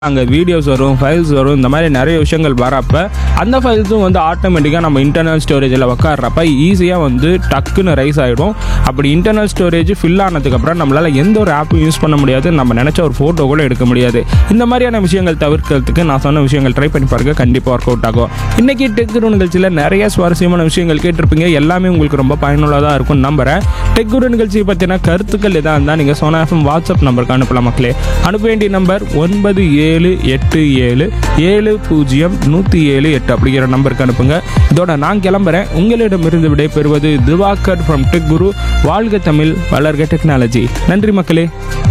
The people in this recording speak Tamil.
அங்கே வீடியோஸ் வரும் ஃபைல்ஸ் வரும் இந்த மாதிரி நிறைய விஷயங்கள் வரப்ப அந்த ஃபைல்ஸும் வந்து ஆட்டோமேட்டிக்காக நம்ம இன்டர்னல் ஸ்டோரேஜில் உட்கார்றப்ப ஈஸியாக வந்து டக்குன்னு ரைஸ் ஆகிடும் அப்படி இன்டர்னல் ஸ்டோரேஜ் ஃபில் ஆனதுக்கப்புறம் நம்மளால் எந்த ஒரு ஆப்பும் யூஸ் பண்ண முடியாது நம்ம நினச்ச ஒரு ஃபோட்டோ கூட எடுக்க முடியாது இந்த மாதிரியான விஷயங்கள் தவிர்க்கிறதுக்கு நான் சொன்ன விஷயங்கள் ட்ரை பண்ணி பாருங்க கண்டிப்பாக ஒர்க் அவுட் ஆகும் இன்றைக்கி டெக்குரு நிகழ்ச்சியில் நிறைய சுவாரஸ்யமான விஷயங்கள் கேட்டிருப்பீங்க எல்லாமே உங்களுக்கு ரொம்ப பயனுள்ளதாக இருக்கும் நம்புறேன் டெக்குரு நிகழ்ச்சியை பற்றின கருத்துக்கள் எதாக இருந்தால் நீங்கள் சோனா எஃப்எம் வாட்ஸ்அப் நம்பருக்கு அனுப்பலாம் மக்களே அனுப்ப வேண்டிய நம்பர் ஒன்பது ஏழு எட்டு ஏழு ஏழு பூஜ்ஜியம் நூற்றி ஏழு எட்டு அப்படிங்கிற நம்பருக்கு அனுப்புங்க இதோட நான் கிளம்புறேன் உங்களிடமிருந்து விடை பெறுவது திவாகர் ஃப்ரம் டெக் குரு வாழ்க தமிழ் வளர்க டெக்னாலஜி நன்றி மக்களே